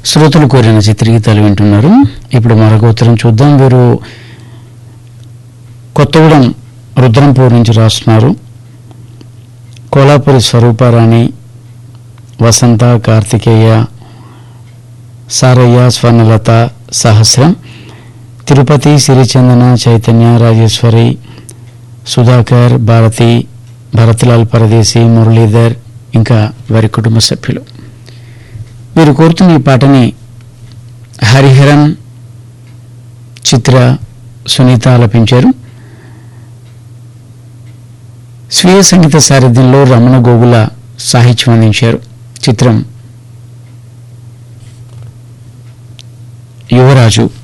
శ్రోతలు కోరిన చిత్రగీతాలు వింటున్నారు ఇప్పుడు మరొక ఉత్తరం చూద్దాం వీరు కొత్తగూడెం రుద్రంపూర్ నుంచి రాస్తున్నారు కోలాపురి స్వరూపారాణి వసంత కార్తికేయ సారయ్య స్వర్ణలత సహస్రం తిరుపతి సిరిచందన చైతన్య రాజేశ్వరి సుధాకర్ భారతి భరత్లాల్ పరదేశి మురళీధర్ ఇంకా వారి కుటుంబ సభ్యులు వీరు కోరుతున్న ఈ పాటని హరిహరన్ చిత్ర సునీత ఆలపించారు స్వీయ సంగీత సారథ్యంలో రమణ గోగుల సాహిత్యం అందించారు చిత్రం యువరాజు